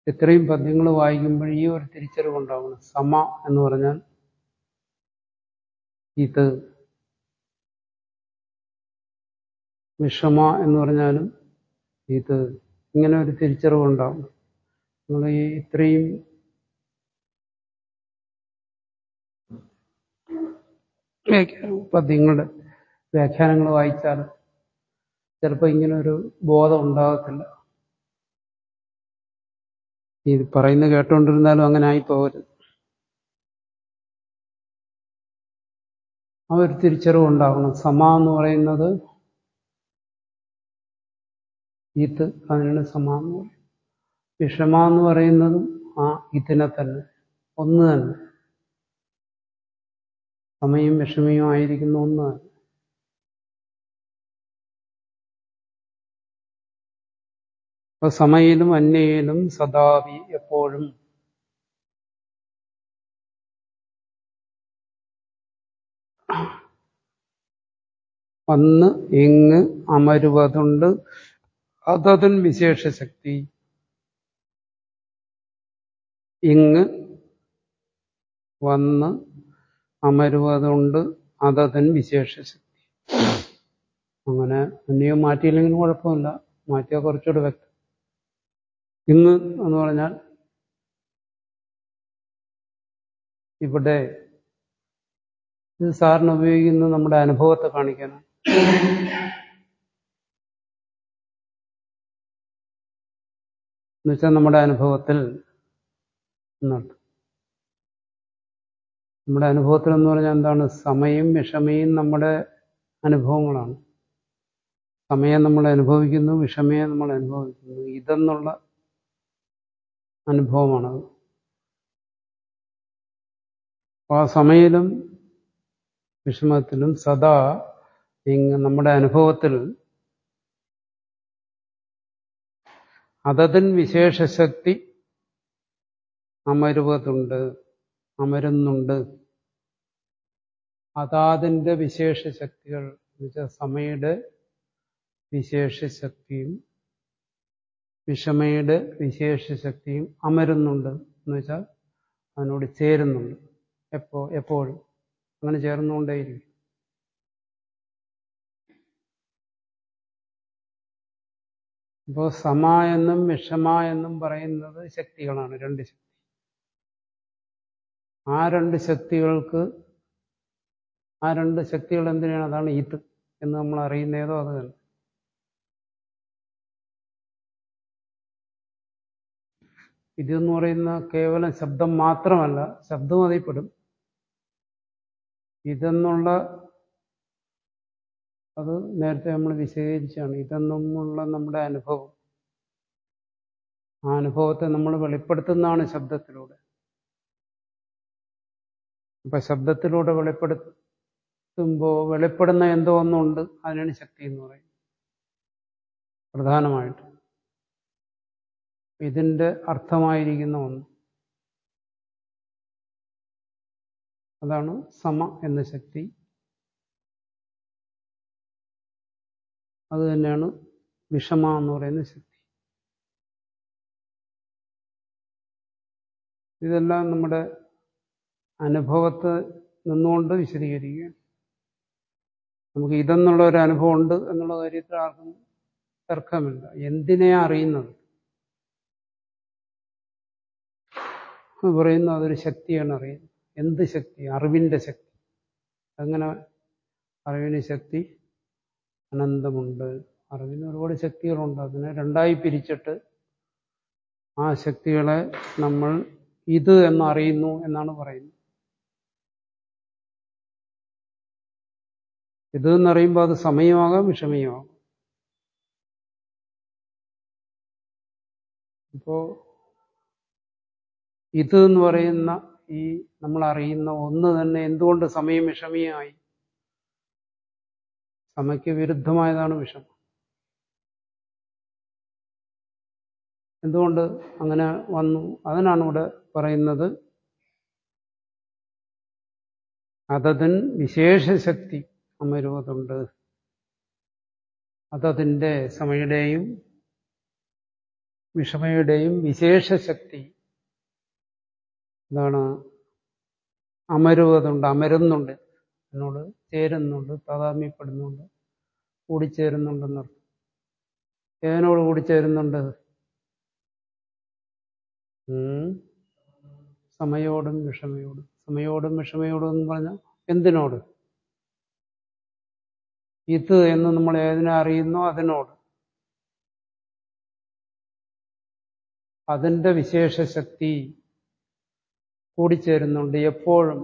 ഇത്രയും പദ്യങ്ങൾ വായിക്കുമ്പോൾ ഈ ഒരു തിരിച്ചറിവുണ്ടാവണം സമ എന്ന് പറഞ്ഞാൽ ഇത് വിഷമ എന്ന് പറഞ്ഞാലും ഇത് ഇങ്ങനെ ഒരു തിരിച്ചറിവുണ്ടാവും നമ്മൾ ഈ ഇത്രയും പദ്യങ്ങളുടെ വ്യാഖ്യാനങ്ങൾ വായിച്ചാൽ ചിലപ്പോൾ ഇങ്ങനെ ഒരു ബോധം ഉണ്ടാകത്തില്ല ഇത് പറയുന്ന കേട്ടോണ്ടിരുന്നാലും അങ്ങനെ ആയി പോകരുത് ആ ഒരു തിരിച്ചറിവ് ഉണ്ടാകണം സമ എന്ന് പറയുന്നത് ഇത് അതിനാണ് സമ എന്ന് പറയുന്നത് വിഷമ എന്ന് പറയുന്നതും ആ ഇതിനെ തന്നെ ഒന്ന് തന്നെ സമയും വിഷമയും ആയിരിക്കുന്ന ഒന്ന് തന്നെ അപ്പൊ സമയിലും അന്യയിലും സദാവി എപ്പോഴും വന്ന് ഇങ്ങ് അമരുവതുണ്ട് അതതിൻ വിശേഷശക്തി ഇങ്ങ് വന്ന് അമരുവതുണ്ട് അതതിൻ വിശേഷശക്തി അങ്ങനെ അന്യം മാറ്റിയില്ലെങ്കിലും കുഴപ്പമില്ല മാറ്റിയാൽ കുറച്ചുകൂടെ വ്യക്തം ഇങ്ങ് എന്ന് പറഞ്ഞാൽ ഇവിടെ ഇത് സാറിന് ഉപയോഗിക്കുന്നത് നമ്മുടെ അനുഭവത്തെ കാണിക്കാനാണ് എന്നുവെച്ചാൽ നമ്മുടെ അനുഭവത്തിൽ എന്നർത്ഥം നമ്മുടെ അനുഭവത്തിൽ എന്ന് പറഞ്ഞാൽ എന്താണ് സമയം വിഷമയും നമ്മുടെ അനുഭവങ്ങളാണ് സമയം നമ്മൾ അനുഭവിക്കുന്നു വിഷമയെ നമ്മൾ അനുഭവിക്കുന്നു ഇതെന്നുള്ള അനുഭവമാണത് അപ്പോൾ ആ സമയിലും വിഷമത്തിലും സദാ ഇങ്ങ് നമ്മുടെ അനുഭവത്തിൽ അതതിൻ വിശേഷശക്തി അമരുവതുണ്ട് അമരുന്നുണ്ട് അതാതിൻ്റെ വിശേഷ ശക്തികൾ എന്നുവെച്ചാൽ സമയുടെ വിശേഷ ശക്തിയും വിഷമയുടെ വിശേഷ ശക്തിയും അമരുന്നുണ്ട് എന്ന് വെച്ചാൽ അതിനോട് ചേരുന്നുണ്ട് എപ്പോ എപ്പോഴും അങ്ങനെ ചേർന്നുകൊണ്ടേയിരിക്കും അപ്പോൾ സമ എന്നും വിഷമ എന്നും പറയുന്നത് ശക്തികളാണ് രണ്ട് ശക്തി ആ രണ്ട് ശക്തികൾക്ക് ആ രണ്ട് ശക്തികൾ എന്തിനാണ് അതാണ് ഇത് എന്ന് നമ്മൾ അറിയുന്നതോ അത് തന്നെ ഇതെന്ന് പറയുന്ന കേവലം ശബ്ദം മാത്രമല്ല ശബ്ദം അതിൽപ്പെടും ഇതെന്നുള്ള അത് നേരത്തെ നമ്മൾ വിശദീകരിച്ചാണ് ഇതെന്നുള്ള നമ്മുടെ അനുഭവം ആ അനുഭവത്തെ നമ്മൾ വെളിപ്പെടുത്തുന്നതാണ് ശബ്ദത്തിലൂടെ അപ്പൊ ശബ്ദത്തിലൂടെ വെളിപ്പെടുത്തുമ്പോൾ വെളിപ്പെടുന്ന എന്തോ ഒന്നുണ്ട് അതിനാണ് ശക്തി എന്ന് പറയുന്നത് പ്രധാനമായിട്ട് ഇതിന്റെ അർത്ഥമായിരിക്കുന്ന ഒന്ന് അതാണ് സമ എന്ന ശക്തി അത് തന്നെയാണ് വിഷമ എന്ന് പറയുന്ന ശക്തി ഇതെല്ലാം നമ്മുടെ അനുഭവത്ത് നിന്നുകൊണ്ട് വിശദീകരിക്കുകയാണ് നമുക്ക് ഇതെന്നുള്ള ഒരു അനുഭവം ഉണ്ട് എന്നുള്ള കാര്യത്തിൽ ആർക്കും തർക്കമില്ല എന്തിനെയാ അറിയുന്നത് പറയുന്നു അതൊരു ശക്തിയാണ് അറിയുന്നത് എന്ത് ശക്തി അറിവിന്റെ ശക്തി അങ്ങനെ അറിവിന് ശക്തി അനന്തമുണ്ട് അറിവിന് ഒരുപാട് ശക്തികളുണ്ട് അതിനെ രണ്ടായി പിരിച്ചിട്ട് ആ ശക്തികളെ നമ്മൾ ഇത് എന്നറിയുന്നു എന്നാണ് പറയുന്നത് ഇത് എന്നറിയുമ്പോൾ അത് സമയമാകാം വിഷമയമാകാം ഇപ്പോ ഇത് എന്ന് പറയുന്ന ഈ നമ്മൾ അറിയുന്ന ഒന്ന് തന്നെ എന്തുകൊണ്ട് സമയം വിഷമയമായി സമയ്ക്ക് വിരുദ്ധമായതാണ് വിഷമം എന്തുകൊണ്ട് അങ്ങനെ വന്നു അതിനാണ് ഇവിടെ പറയുന്നത് അതതിൻ വിശേഷശക്തി അമരുവതുണ്ട് അതതിൻ്റെ സമയുടെയും വിഷമയുടെയും വിശേഷശക്തി എന്താണ് അമരുവതുണ്ട് അമരുന്നുണ്ട് എന്നോട് ചേരുന്നുണ്ട് താതാമ്യപ്പെടുന്നുണ്ട് കൂടിച്ചേരുന്നുണ്ടെന്നർത്ഥം ഏതിനോട് കൂടിച്ചേരുന്നുണ്ട് ഉം? സമയോടും വിഷമയോടും സമയോടും വിഷമയോടും എന്ന് പറഞ്ഞാൽ എന്തിനോട് ഇത് എന്ന് നമ്മൾ ഏതിനെ അറിയുന്നോ അതിനോട് അതിന്റെ വിശേഷശക്തി കൂടിച്ചേരുന്നുണ്ട് എപ്പോഴും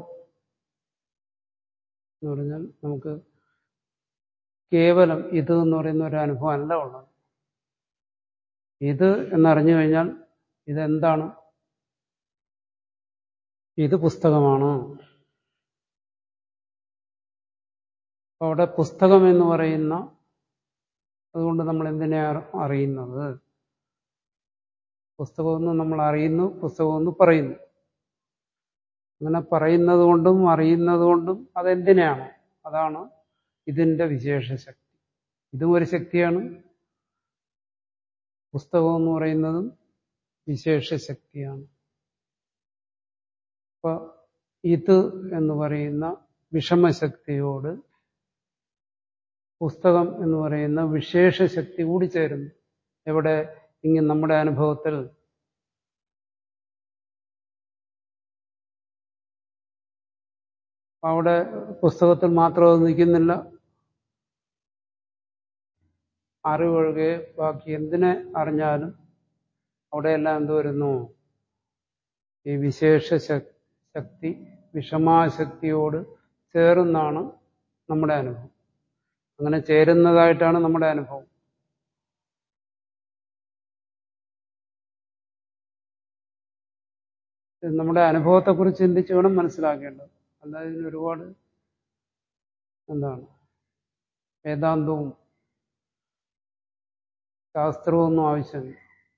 എന്ന് പറഞ്ഞാൽ നമുക്ക് കേവലം ഇത് എന്ന് പറയുന്ന ഒരു അനുഭവം അല്ല ഉള്ളത് ഇത് എന്നറിഞ്ഞു കഴിഞ്ഞാൽ ഇതെന്താണ് ഇത് പുസ്തകമാണ് അവിടെ പുസ്തകം എന്ന് പറയുന്ന അതുകൊണ്ട് നമ്മൾ എന്തിനെ അറിയുന്നത് പുസ്തകമെന്ന് നമ്മൾ അറിയുന്നു പുസ്തകമെന്ന് പറയുന്നു അങ്ങനെ പറയുന്നത് കൊണ്ടും അറിയുന്നത് കൊണ്ടും അതെന്തിനാണ് അതാണ് ഇതിന്റെ വിശേഷ ശക്തി ഇതും ഒരു ശക്തിയാണ് പുസ്തകം എന്ന് പറയുന്നതും വിശേഷ ശക്തിയാണ് അപ്പൊ ഇത് എന്ന് പറയുന്ന വിഷമശക്തിയോട് പുസ്തകം എന്ന് പറയുന്ന വിശേഷ ശക്തി കൂടി ചേരുന്നു എവിടെ ഇങ്ങനെ നമ്മുടെ അനുഭവത്തിൽ അവിടെ പുസ്തകത്തിൽ മാത്രം അത് നിൽക്കുന്നില്ല അറിവൊഴികെ ബാക്കി എന്തിനെ അറിഞ്ഞാലും അവിടെയെല്ലാം എന്ത് വരുന്നു ഈ വിശേഷ ശക്തി വിഷമാശക്തിയോട് ചേർന്നാണ് നമ്മുടെ അനുഭവം അങ്ങനെ ചേരുന്നതായിട്ടാണ് നമ്മുടെ അനുഭവം നമ്മുടെ അനുഭവത്തെക്കുറിച്ച് ചിന്തിച്ച് വേണം മനസ്സിലാക്കേണ്ടത് അല്ലാതെ ഇതിന് ഒരുപാട് എന്താണ് വേദാന്തവും ശാസ്ത്രവും ഒന്നും ആവശ്യമില്ല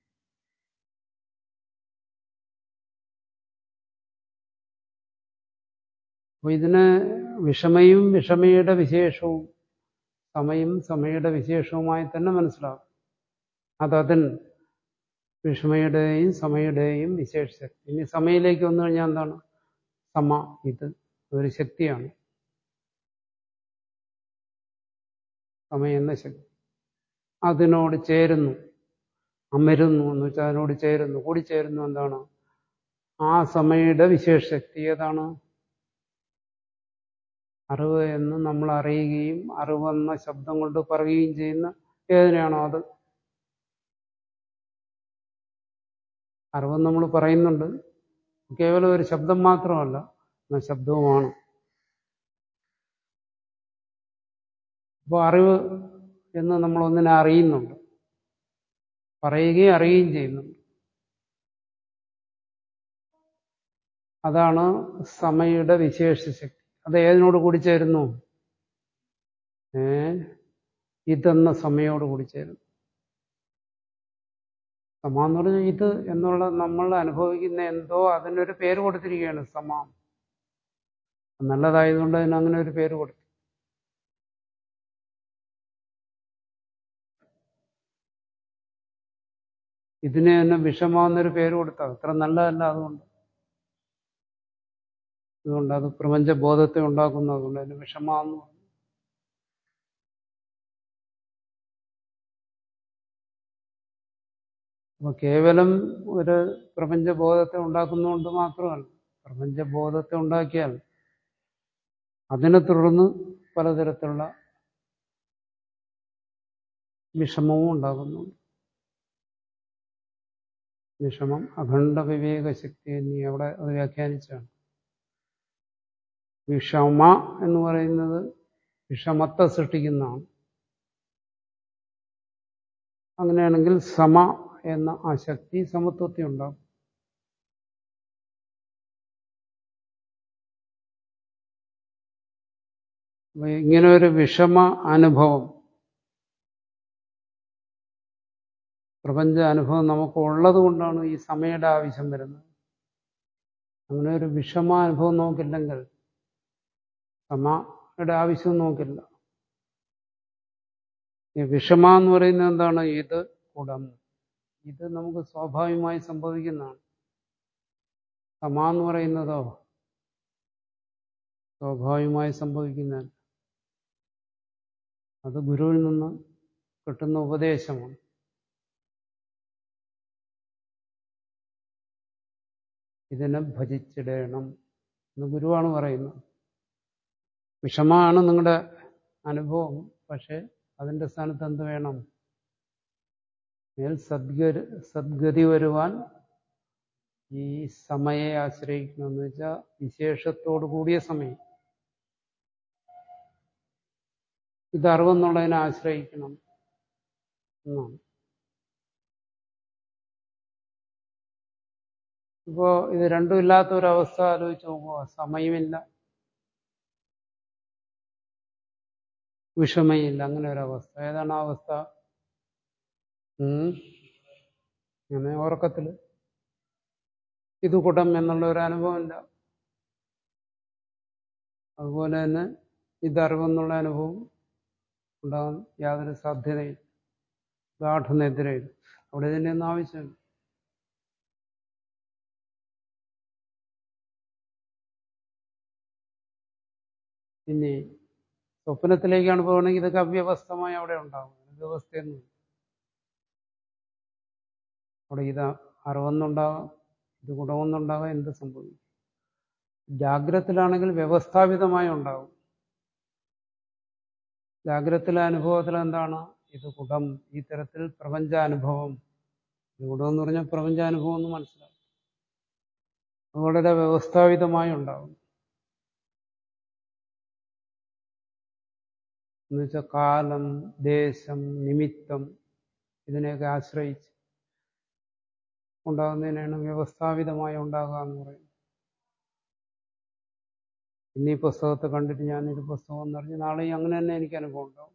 അപ്പൊ ഇതിന് വിഷമയും വിഷമയുടെ വിശേഷവും സമയും സമയുടെ വിശേഷവുമായി തന്നെ മനസ്സിലാവും അതതിൻ വിഷമയുടെയും സമയുടെയും വിശേഷ ശക്തി ഇനി സമയിലേക്ക് വന്നു കഴിഞ്ഞാൽ എന്താണ് സമ ഇത് ഒരു ശക്തിയാണ് സമയം എന്ന ശക്തി അതിനോട് ചേരുന്നു അമരുന്നു എന്ന് വെച്ചാൽ അതിനോട് ചേരുന്നു കൂടി ചേരുന്നു എന്താണ് ആ സമയുടെ വിശേഷ ശക്തി ഏതാണ് അറിവ് എന്ന് നമ്മൾ അറിയുകയും അറിവെന്ന ശബ്ദം കൊണ്ട് പറയുകയും ചെയ്യുന്ന ഏതിനാണോ അത് അറിവ് നമ്മൾ പറയുന്നുണ്ട് കേവലം ഒരു ശബ്ദം മാത്രമല്ല എന്ന ശബ്ദവുമാണ് അപ്പോൾ അറിവ് എന്ന് നമ്മൾ ഒന്നിനെ അറിയുന്നുണ്ട് പറയുകയും അറിയുകയും ചെയ്യുന്നുണ്ട് അതാണ് സമയുടെ വിശേഷ ശക്തി അത് ഏതിനോട് കൂടി ചേരുന്നു ഏ ഇതെന്ന സമയോട് കൂടി ചേരുന്നു സമ എന്ന് പറഞ്ഞാൽ ഇത് എന്നുള്ള നമ്മൾ അനുഭവിക്കുന്ന എന്തോ അതിനൊരു പേര് കൊടുത്തിരിക്കുകയാണ് സമാം നല്ലതായതുകൊണ്ട് അതിന് അങ്ങനെ ഒരു പേര് കൊടുത്തു ഇതിനെ തന്നെ വിഷമാന്നൊരു പേര് കൊടുത്ത അത്ര നല്ലതല്ല അതുകൊണ്ട് അതുകൊണ്ട് അത് പ്രപഞ്ചബോധത്തെ ഉണ്ടാക്കുന്നതുകൊണ്ട് അതിന് വിഷമാന്ന് പറഞ്ഞു അപ്പൊ കേവലം ഒരു പ്രപഞ്ചബോധത്തെ ഉണ്ടാക്കുന്നതുകൊണ്ട് മാത്രമല്ല പ്രപഞ്ചബോധത്തെ ഉണ്ടാക്കിയാൽ അതിനെ തുടർന്ന് പലതരത്തിലുള്ള വിഷമവും ഉണ്ടാകുന്നുണ്ട് വിഷമം അഖണ്ഡ വിവേക ശക്തി എന്നീ അവിടെ അത് വ്യാഖ്യാനിച്ചാണ് വിഷമ എന്ന് പറയുന്നത് വിഷമത്തെ സൃഷ്ടിക്കുന്നതാണ് അങ്ങനെയാണെങ്കിൽ സമ എന്ന ആ ശക്തി സമത്വത്തെ ഉണ്ടാകും ഇങ്ങനെ ഒരു വിഷമ അനുഭവം പ്രപഞ്ച അനുഭവം നമുക്ക് ഉള്ളത് കൊണ്ടാണ് ഈ സമയുടെ ആവശ്യം വരുന്നത് അങ്ങനെ ഒരു വിഷമാനുഭവം നമുക്കില്ലെങ്കിൽ സമയുടെ ആവശ്യം നമുക്കില്ല ഈ വിഷമ എന്ന് പറയുന്നത് എന്താണ് ഇത് കുടം ഇത് നമുക്ക് സ്വാഭാവികമായി സംഭവിക്കുന്നതാണ് സമ എന്ന് പറയുന്നതോ സ്വാഭാവികമായി സംഭവിക്കുന്നതല്ല അത് ഗുരുവിൽ നിന്ന് കിട്ടുന്ന ഉപദേശമാണ് ഇതിനെ ഭജിച്ചിടണം എന്ന് ഗുരുവാണ് പറയുന്നത് വിഷമാണ് നിങ്ങളുടെ അനുഭവം പക്ഷെ അതിന്റെ സ്ഥാനത്ത് എന്ത് വേണം മേൽ സദ്ഗതി സദ്ഗതി വരുവാൻ ഈ സമയെ ആശ്രയിക്കണമെന്ന് വെച്ചാൽ വിശേഷത്തോടു കൂടിയ സമയം ഇത് അറിവെന്നുള്ളതിനെ ആശ്രയിക്കണം എന്നാണ് ഇപ്പോ ഇത് രണ്ടും ഇല്ലാത്ത ഒരവസ്ഥ ആലോചിച്ച് നോക്കുക സമയമില്ല വിഷമയില്ല അങ്ങനെ ഒരവസ്ഥ ഏതാണ് ആ അവസ്ഥ ഉം അങ്ങനെ ഉറക്കത്തില് ഇത് കുടം എന്നുള്ള ഒരു അനുഭവമില്ല അതുപോലെ തന്നെ ഇതറിവെന്നുള്ള അനുഭവം ഉണ്ടാകാൻ യാതൊരു സാധ്യതയില്ല ഗാഠനെതിരെയില്ല അവിടെ ഇതിൻ്റെയൊന്നും ആവശ്യമില്ല ഇനി സ്വപ്നത്തിലേക്കാണ് പോകണമെങ്കിൽ ഇതൊക്കെ അവ്യവസ്ഥമായി അവിടെ ഉണ്ടാകും വ്യവസ്ഥയൊന്നും അവിടെ ഇത് അറിവെന്നുണ്ടാകാം ഇത് ഗുണമെന്നുണ്ടാകാം എന്ത് സംഭവിക്കും ജാഗ്രതത്തിലാണെങ്കിൽ വ്യവസ്ഥാപിതമായി ഉണ്ടാകും ജാഗ്രതത്തിലെ അനുഭവത്തിൽ എന്താണ് ഇത് കുടം ഈ തരത്തിൽ പ്രപഞ്ചാനുഭവം ഇത് കുടമെന്ന് പറഞ്ഞാൽ പ്രപഞ്ചാനുഭവം എന്ന് മനസ്സിലാവും അത് വളരെ വ്യവസ്ഥാപിതമായി ഉണ്ടാകും എന്നുവെച്ചാൽ കാലം ദേശം നിമിത്തം ഇതിനെയൊക്കെ ആശ്രയിച്ച് ഉണ്ടാകുന്നതിനാണ് വ്യവസ്ഥാപിതമായി ഉണ്ടാകുക എന്ന് പറയുന്നത് ഇന്ന് ഈ പുസ്തകത്തെ കണ്ടിട്ട് ഞാനൊരു പുസ്തകം എന്ന് പറഞ്ഞ് നാളെ അങ്ങനെ തന്നെ എനിക്ക് അനുഭവം ഉണ്ടാവും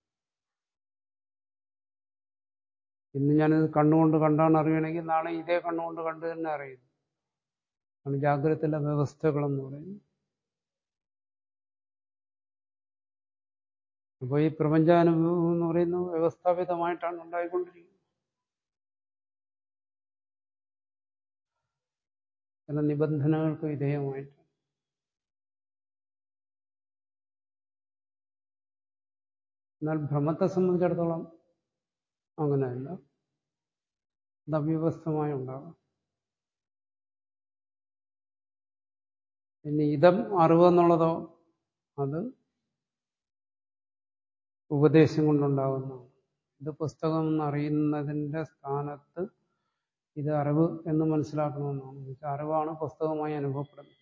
ഇന്ന് ഞാനിത് കണ്ണുകൊണ്ട് കണ്ടാണ് അറിയണമെങ്കിൽ നാളെ ഇതേ കണ്ണുകൊണ്ട് കണ്ടു തന്നെ അറിയുന്നു ആണ് ജാഗ്രതത്തിലെ വ്യവസ്ഥകളെന്ന് പറയുന്നത് അപ്പോൾ ഈ പ്രപഞ്ചാനുഭവം എന്ന് പറയുന്നത് വ്യവസ്ഥാപിതമായിട്ടാണ് ഉണ്ടായിക്കൊണ്ടിരിക്കുന്നത് ചില നിബന്ധനകൾക്ക് വിധേയമായിട്ട് എന്നാൽ ഭ്രമത്തെ സംബന്ധിച്ചിടത്തോളം അങ്ങനെയല്ല അത് അവ്യവസ്ഥമായി ഉണ്ടാകാം ഇനി ഇതം അറിവ് എന്നുള്ളതോ അത് ഉപദേശം കൊണ്ടുണ്ടാകുന്നതാണ് ഇത് പുസ്തകം എന്നറിയുന്നതിൻ്റെ സ്ഥാനത്ത് ഇത് അറിവ് എന്ന് മനസ്സിലാക്കണമെന്നാണ് എന്നുവെച്ചാൽ അറിവാണ് പുസ്തകമായി അനുഭവപ്പെടുന്നത്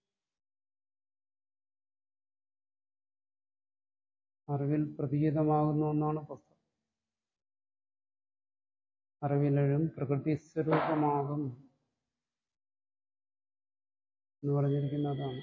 അറിവിൽ പ്രതീതമാകുന്ന ഒന്നാണ് പുസ്തകം അറിവിലും പ്രകൃതി സ്വരൂപമാകും എന്ന് പറഞ്ഞിരിക്കുന്നതാണ്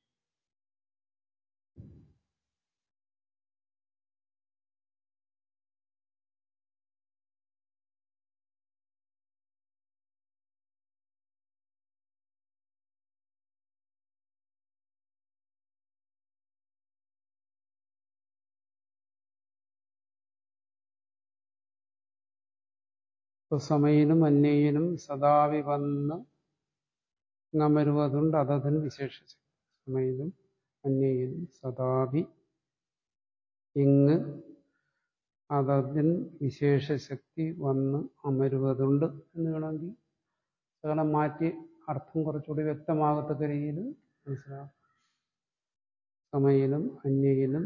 സമയിലും അന്യയിലും സദാവി വന്ന് ngമരുവതുണ്ട് അതതിന് വിശേഷിച്ചു സമയിലും അന്യയിലും സദാവി ഇങ്ങ് അതതിൻ വിശേഷശക്തി വന്ന് അമരുവതുണ്ട് എന്ന് വേണമെങ്കിൽ ശകലം മാറ്റി അർത്ഥം കുറച്ചുകൂടി വ്യക്തമാകത്തക്ക രീതിയിൽ മനസ്സിലാക്കാം സമയിലും അന്യയിലും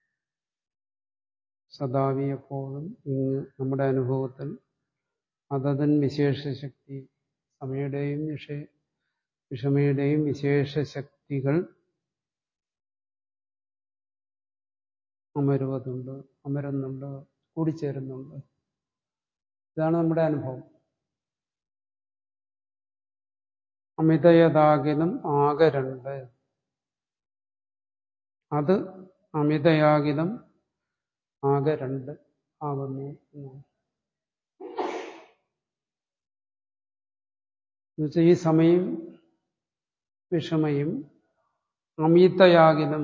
സദാവി എപ്പോഴും ഇങ്ങ് നമ്മുടെ അനുഭവത്തിൽ അതതൻ വിശേഷശക്തി സമയുടെയും വിഷയ വിഷമയുടെയും വിശേഷശക്തികൾ അമരുവതുണ്ട് അമരുന്നുണ്ട് കൂടിച്ചേരുന്നുണ്ട് ഇതാണ് നമ്മുടെ അനുഭവം അമിതയതാകിലും ആകെ രണ്ട് അത് അമിതയാകിലും ആകെ രണ്ട് ആകുന്നു എന്നാണ് എന്നുവെച്ചാൽ ഈ സമയം വിഷമയും അമിതയാകിലും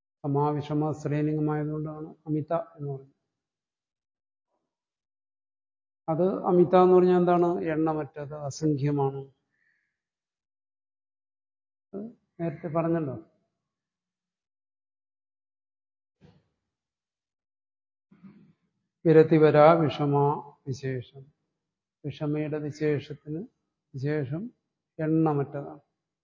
സമാവിഷമ ശ്രേണികമായതുകൊണ്ടാണ് അമിത എന്ന് പറയുന്നത് അത് അമിത എന്ന് പറഞ്ഞാൽ എന്താണ് എണ്ണമറ്റത് അസംഖ്യമാണ് അത് നേരത്തെ പറഞ്ഞല്ലോ വിരതിവരാ വിഷമ വിശേഷം വിഷമയുടെ വിശേഷത്തിന് വിശേഷം എണ്ണമറ്റതാണ്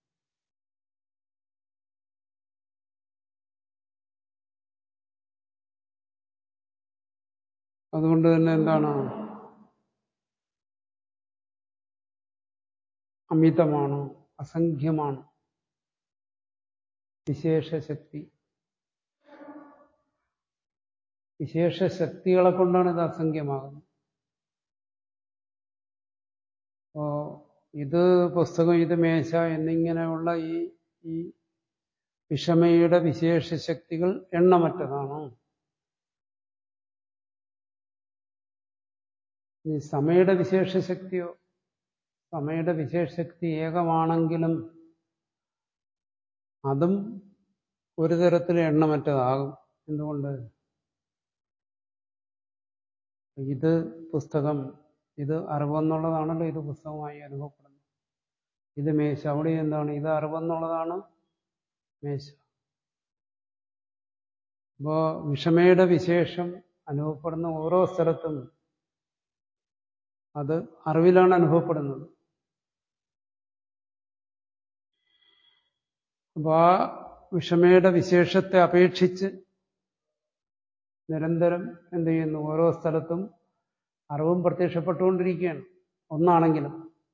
അതുകൊണ്ട് തന്നെ എന്താണ് അമിതമാണ് അസംഖ്യമാണ് വിശേഷശക്തി വിശേഷശക്തികളെ കൊണ്ടാണ് ഇത് അസംഖ്യമാകുന്നത് അപ്പോ ഇത് പുസ്തകം ഇത് മേശ എന്നിങ്ങനെയുള്ള ഈ ഈ വിഷമയുടെ വിശേഷശക്തികൾ എണ്ണമറ്റതാണ് ഈ സമയുടെ വിശേഷശക്തിയോ സമയുടെ വിശേഷശക്തി ഏകമാണെങ്കിലും അതും ഒരു തരത്തിൽ എണ്ണമറ്റതാകും എന്തുകൊണ്ട് ഇത് പുസ്തകം ഇത് അറിവെന്നുള്ളതാണല്ലോ ഇത് പുസ്തകമായി അനുഭവപ്പെടുന്നത് ഇത് മേശ അവിടെ എന്താണ് ഇത് അറിവെന്നുള്ളതാണ് മേശ അപ്പോ വിഷമയുടെ വിശേഷം അനുഭവപ്പെടുന്ന ഓരോ സ്ഥലത്തും അത് അറിവിലാണ് അനുഭവപ്പെടുന്നത് അപ്പൊ ആ വിഷമയുടെ വിശേഷത്തെ അപേക്ഷിച്ച് നിരന്തരം എന്ത് ചെയ്യുന്നു ഓരോ സ്ഥലത്തും അറിവും പ്രത്യക്ഷപ്പെട്ടുകൊണ്ടിരിക്കുകയാണ് ഒന്നാണെങ്കിലും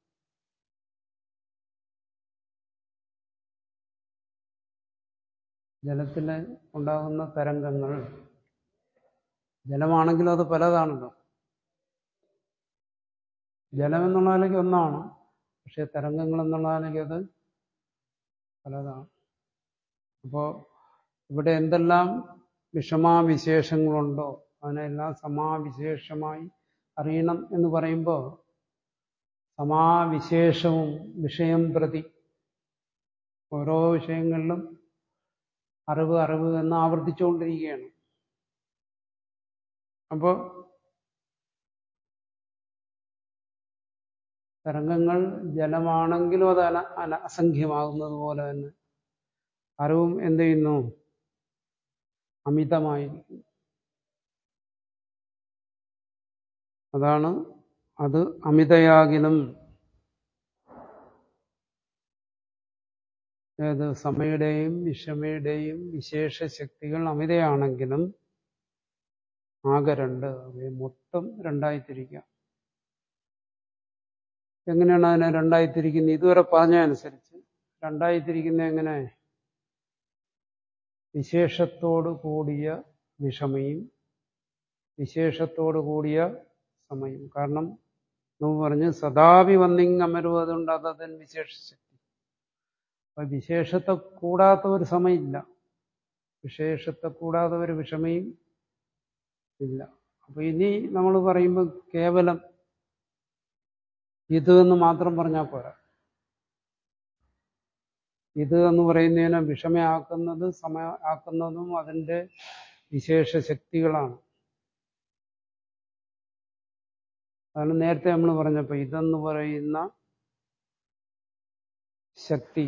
ജലത്തിൽ ഉണ്ടാകുന്ന തരംഗങ്ങൾ ജലമാണെങ്കിലും അത് പലതാണല്ലോ ജലം എന്നുള്ളതിലേക്ക് ഒന്നാണ് പക്ഷെ തരംഗങ്ങൾ എന്നുള്ളതിലേക്ക് അത് പലതാണ് അപ്പോൾ ഇവിടെ എന്തെല്ലാം വിഷമാവിശേഷങ്ങളുണ്ടോ അതിനെല്ലാം സമാവിശേഷമായി അറിയണം എന്ന് പറയുമ്പോൾ സമാവിശേഷവും വിഷയം പ്രതി ഓരോ വിഷയങ്ങളിലും അറിവ് അറിവ് എന്ന് ആവർത്തിച്ചുകൊണ്ടിരിക്കുകയാണ് അപ്പോൾ തരംഗങ്ങൾ ജലമാണെങ്കിലും അത് അന അന അസംഖ്യമാകുന്നത് പോലെ തന്നെ അറിവും എന്ത് ചെയ്യുന്നു അമിതമായിരിക്കും അതാണ് അത് അമിതയാകിലും ഏത് സമയുടെയും വിഷമയുടെയും വിശേഷ ശക്തികൾ അമിതയാണെങ്കിലും ആകെ രണ്ട് അവയെ മൊത്തം രണ്ടായി തിരിക്കാം എങ്ങനെയാണ് അതിനെ രണ്ടായി തിരിക്കുന്നത് ഇതുവരെ പറഞ്ഞ അനുസരിച്ച് രണ്ടായി തിരിക്കുന്നത് എങ്ങനെ വിശേഷത്തോട് കൂടിയ വിഷമയും വിശേഷത്തോട് കൂടിയ സമയം കാരണം നമ്മൾ പറഞ്ഞ് സദാവി വന്നിങ് അമരും അതുകൊണ്ട് അതതിന് വിശേഷശക്തി അപ്പൊ വിശേഷത്തെ കൂടാത്ത ഒരു സമയമില്ല വിശേഷത്തെ കൂടാത്ത ഒരു വിഷമയും ഇല്ല അപ്പൊ ഇനി നമ്മൾ പറയുമ്പോൾ കേവലം ഇത് എന്ന് മാത്രം പറഞ്ഞാൽ പോരാ ഇത് എന്ന് പറയുന്നതിനെ വിഷമയാക്കുന്നത് സമയ ആക്കുന്നതും അതിൻ്റെ വിശേഷ ശക്തികളാണ് അതാണ് നേരത്തെ നമ്മൾ പറഞ്ഞപ്പോൾ ഇതെന്ന് പറയുന്ന ശക്തി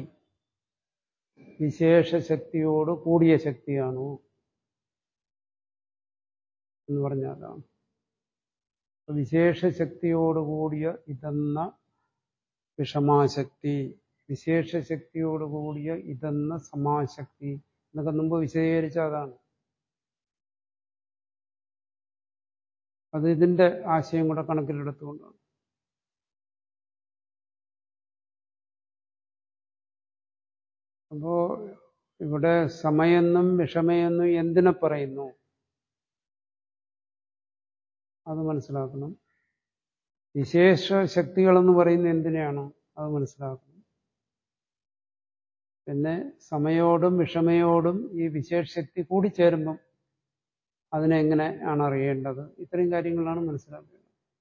വിശേഷ ശക്തിയോട് കൂടിയ ശക്തിയാണോ എന്ന് പറഞ്ഞാൽ അതാണ് വിശേഷ ശക്തിയോട് കൂടിയ ഇതെന്ന വിഷമാശക്തി വിശേഷ ശക്തിയോട് കൂടിയ ഇതെന്ന സമാശക്തി എന്നൊക്കെ മുമ്പ് വിശദീകരിച്ച അതാണ് അത് ഇതിന്റെ ആശയം കൂടെ കണക്കിലെടുത്തുകൊണ്ടാണ് അപ്പോ ഇവിടെ സമയെന്നും വിഷമയെന്നും എന്തിനെ പറയുന്നു അത് മനസ്സിലാക്കണം വിശേഷ ശക്തികളെന്ന് പറയുന്നത് എന്തിനെയാണ് അത് മനസ്സിലാക്കണം പിന്നെ സമയോടും വിഷമയോടും ഈ വിശേഷ ശക്തി കൂടിച്ചേരുമ്പം അതിനെ എങ്ങനെ ആണ് അറിയേണ്ടത് ഇത്രയും കാര്യങ്ങളാണ് മനസ്സിലാക്കേണ്ടത്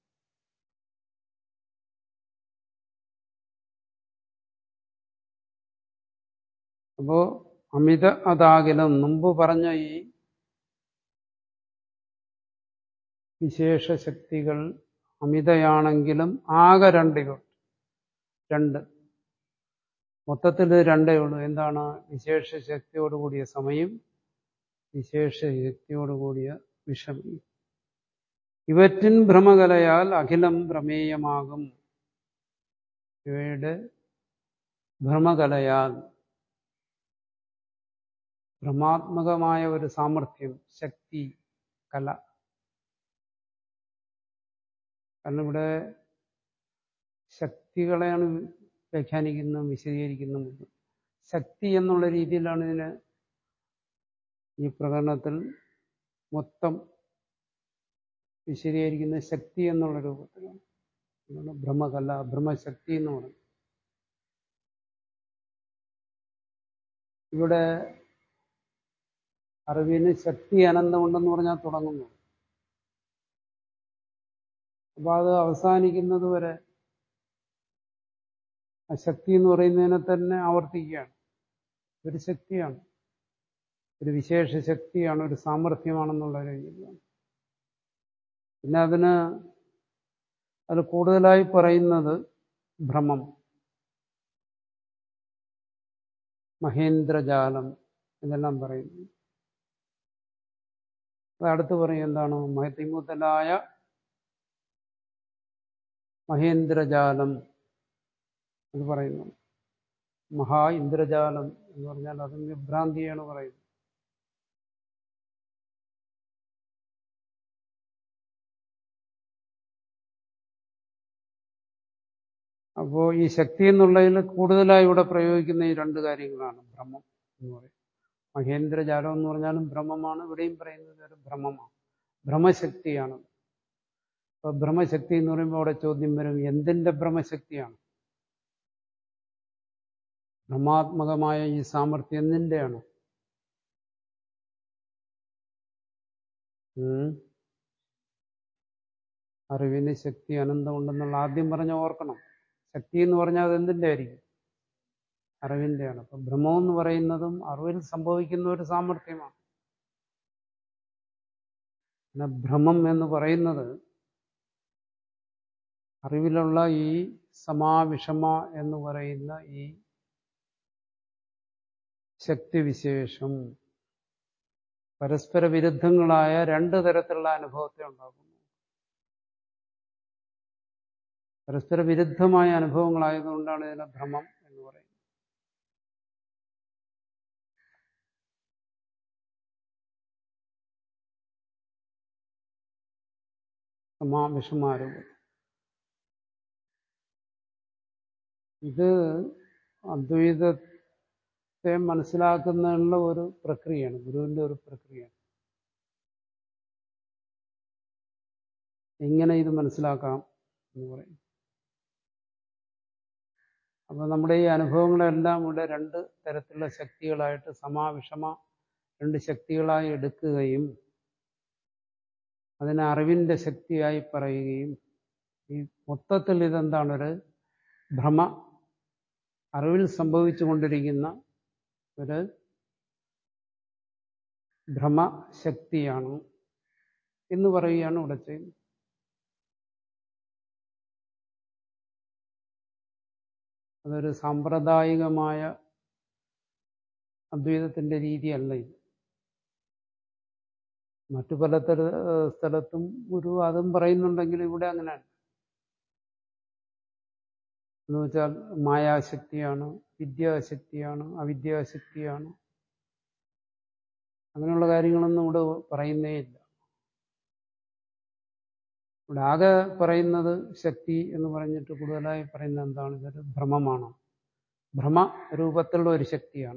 അപ്പോ അമിത അതാകിലും മുമ്പ് പറഞ്ഞ ഈ വിശേഷ ശക്തികൾ അമിതയാണെങ്കിലും ആകെ രണ്ട് ഇവ രണ്ട് മൊത്തത്തിൽ ഇത് രണ്ടേ ഉള്ളൂ എന്താണ് വിശേഷ ശക്തിയോടുകൂടിയ സമയം വിശേഷ ശക്തിയോടുകൂടിയ വിഷമി ഇവറ്റിൻ ഭ്രമകലയാൽ അഖിലം പ്രമേയമാകും ഇവയുടെ ഭ്രമകലയാൽ ഭ്രമാത്മകമായ ഒരു സാമർഥ്യം ശക്തി കല കാരണം ഇവിടെ ശക്തികളെയാണ് വ്യാഖ്യാനിക്കുന്നതും വിശദീകരിക്കുന്നതും ശക്തി എന്നുള്ള രീതിയിലാണ് ഇതിനെ ഈ പ്രകടനത്തിൽ മൊത്തം വിശദീകരിക്കുന്ന ശക്തി എന്നുള്ള രൂപത്തിലാണ് അതാണ് ഭ്രമകല ഭ്രമശക്തി എന്ന് പറയുന്നത് ഇവിടെ അറിവിന് ശക്തി അനന്തമുണ്ടെന്ന് പറഞ്ഞാൽ തുടങ്ങുന്നു അപ്പൊ അത് അവസാനിക്കുന്നത് വരെ ആ ശക്തി എന്ന് പറയുന്നതിനെ തന്നെ ആവർത്തിക്കുകയാണ് ഒരു ശക്തിയാണ് ഒരു വിശേഷ ശക്തിയാണ് ഒരു സാമർഥ്യമാണെന്നുള്ള രീതിയിലാണ് പിന്നെ അതിന് അത് കൂടുതലായി പറയുന്നത് ഭ്രമം മഹേന്ദ്രജാലം ഇതെല്ലാം പറയുന്നു അത് അടുത്ത് പറയും എന്താണ് മഹത്തിമുതലായ മഹേന്ദ്രജാലം എന്ന് പറയുന്നു മഹാ ഇന്ദ്രജാലം എന്ന് പറഞ്ഞാൽ അതും വിഭ്രാന്തിയാണ് പറയുന്നത് അപ്പോ ഈ ശക്തി എന്നുള്ളതിൽ കൂടുതലായി ഇവിടെ പ്രയോഗിക്കുന്ന ഈ രണ്ട് കാര്യങ്ങളാണ് ഭ്രമം എന്ന് പറയും മഹേന്ദ്രജാലം എന്ന് പറഞ്ഞാലും ഭ്രമമാണ് ഇവിടെയും പറയുന്നത് ഒരു ഭ്രമമാണ് ഭ്രമശക്തിയാണ് അപ്പൊ ഭ്രമശക്തി എന്ന് പറയുമ്പോൾ അവിടെ ചോദ്യം വരും എന്തിന്റെ ഭ്രമശക്തിയാണ് ഭ്രമാത്മകമായ ഈ സാമർഥ്യം എന്തിൻ്റെയാണ് അറിവിന് ശക്തി അനന്തമുണ്ടെന്നുള്ള ആദ്യം പറഞ്ഞ ഓർക്കണം ശക്തി എന്ന് പറഞ്ഞാൽ അത് എന്തിൻ്റെ ആയിരിക്കും അറിവിൻ്റെയാണ് അപ്പൊ ഭ്രമം എന്ന് പറയുന്നതും അറിവിൽ സംഭവിക്കുന്ന ഒരു സാമർഥ്യമാണ് പിന്നെ ഭ്രമം എന്ന് പറയുന്നത് അറിവിലുള്ള ഈ സമാവിഷമ എന്ന് പറയുന്ന ഈ ശക്തിവിശേഷം പരസ്പര വിരുദ്ധങ്ങളായ രണ്ട് തരത്തിലുള്ള അനുഭവത്തെ ഉണ്ടാക്കുന്നു പരസ്പര വിരുദ്ധമായ അനുഭവങ്ങളായതുകൊണ്ടാണ് ഇതിനെ ഭ്രമം എന്ന് പറയുന്നത് സമാവിഷമാരൂപം ഇത് അദ്വൈതത്തെ മനസ്സിലാക്കുന്നതിനുള്ള ഒരു പ്രക്രിയയാണ് ഗുരുവിന്റെ ഒരു പ്രക്രിയയാണ് എങ്ങനെ ഇത് മനസ്സിലാക്കാം എന്ന് പറയും അപ്പൊ നമ്മുടെ ഈ അനുഭവങ്ങളെല്ലാം ഇവിടെ രണ്ട് തരത്തിലുള്ള ശക്തികളായിട്ട് സമാവിഷമ രണ്ട് ശക്തികളായി എടുക്കുകയും അതിനെ അറിവിന്റെ ശക്തിയായി പറയുകയും ഈ മൊത്തത്തിൽ ഇതെന്താണ് ഒരു ഭ്രമ അറിവിൽ സംഭവിച്ചുകൊണ്ടിരിക്കുന്ന ഒരു ഭ്രമശക്തിയാണ് എന്ന് പറയുകയാണ് ഇവിടെ ചെയ്യുന്നത് അതൊരു സാമ്പ്രദായികമായ അദ്വൈതത്തിന്റെ രീതിയല്ല ഇത് മറ്റു പല സ്ഥലത്തും ഗുരു അതും പറയുന്നുണ്ടെങ്കിൽ ഇവിടെ അങ്ങനെയാണ് എന്ന് വെച്ചാൽ മായാശക്തിയാണ് വിദ്യാശക്തിയാണ് അവിദ്യാശക്തിയാണ് അങ്ങനെയുള്ള കാര്യങ്ങളൊന്നും ഇവിടെ പറയുന്നേ ഇല്ല ഇവിടെ ആകെ പറയുന്നത് ശക്തി എന്ന് പറഞ്ഞിട്ട് കൂടുതലായി പറയുന്നത് എന്താണ് ഇതൊരു ഭ്രമമാണ് ഭ്രമ രൂപത്തിലുള്ള ഒരു ശക്തിയാണ്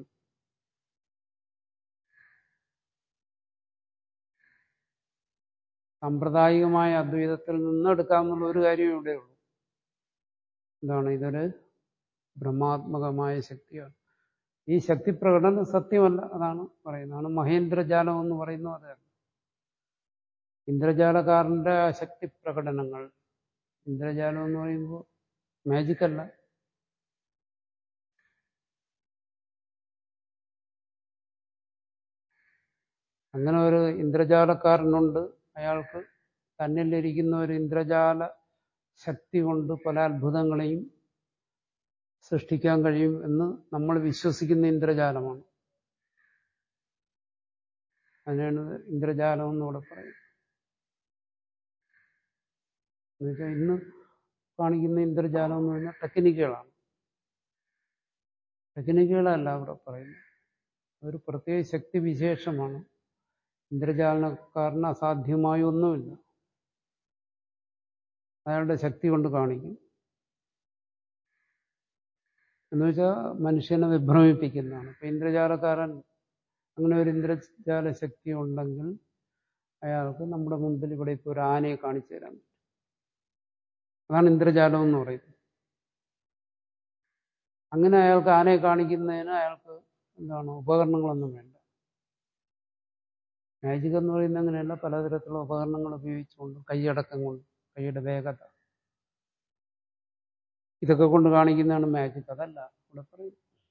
സാമ്പ്രദായികമായ അദ്വൈതത്തിൽ നിന്ന് എടുക്കാവുന്ന ഒരു കാര്യമേ ഇവിടെയുള്ളൂ എന്താണ് ഇതൊരു ബ്രഹ്മാത്മകമായ ശക്തിയാണ് ഈ ശക്തി പ്രകടനം സത്യമല്ല അതാണ് പറയുന്നതാണ് മഹേന്ദ്രജാലം എന്ന് പറയുന്നു അതാണ് ഇന്ദ്രജാലക്കാരന്റെ ശക്തി പ്രകടനങ്ങൾ ഇന്ദ്രജാലം എന്ന് പറയുമ്പോൾ മാജിക് അല്ല അങ്ങനെ ഒരു ഇന്ദ്രജാലക്കാരനുണ്ട് അയാൾക്ക് തന്നിലിരിക്കുന്ന ഒരു ഇന്ദ്രജാല ശക്തി കൊണ്ട് പല അത്ഭുതങ്ങളെയും സൃഷ്ടിക്കാൻ കഴിയും എന്ന് നമ്മൾ വിശ്വസിക്കുന്ന ഇന്ദ്രജാലമാണ് അതിനാണ് ഇന്ദ്രജാലം എന്നിവിടെ പറയും എന്നുവെച്ചാൽ ഇന്ന് കാണിക്കുന്ന ഇന്ദ്രജാലം എന്ന് പറഞ്ഞാൽ ടെക്നിക്കുകളാണ് ടെക്നിക്കുകളല്ല ഇവിടെ പറയുന്നത് ഒരു പ്രത്യേക ശക്തി വിശേഷമാണ് ഇന്ദ്രജാലനക്കാരന് അസാധ്യമായ ഒന്നുമില്ല അയാളുടെ ശക്തി കൊണ്ട് കാണിക്കും എന്നുവെച്ചാൽ മനുഷ്യനെ വിഭ്രമിപ്പിക്കുന്നതാണ് ഇപ്പൊ ഇന്ദ്രജാലക്കാരൻ അങ്ങനെ ഒരു ഇന്ദ്രജാല ശക്തി ഉണ്ടെങ്കിൽ അയാൾക്ക് നമ്മുടെ മുമ്പിൽ ഇവിടെ ഇപ്പോൾ ഒരു ആനയെ കാണിച്ചു തരാൻ പറ്റും അതാണ് ഇന്ദ്രജാലം എന്ന് പറയുന്നത് അങ്ങനെ അയാൾക്ക് ആനയെ കാണിക്കുന്നതിന് അയാൾക്ക് എന്താണ് ഉപകരണങ്ങളൊന്നും വേണ്ട മാജിക് എന്ന് പറയുന്നത് അങ്ങനെയല്ല പലതരത്തിലുള്ള ഉപകരണങ്ങൾ ഉപയോഗിച്ചുകൊണ്ട് കൈയടക്കം കൊണ്ട് കൈയുടെ വേഗത ഇതൊക്കെ കൊണ്ട് കാണിക്കുന്നതാണ് മാജിക് അതല്ല ഇവിടെ പറയും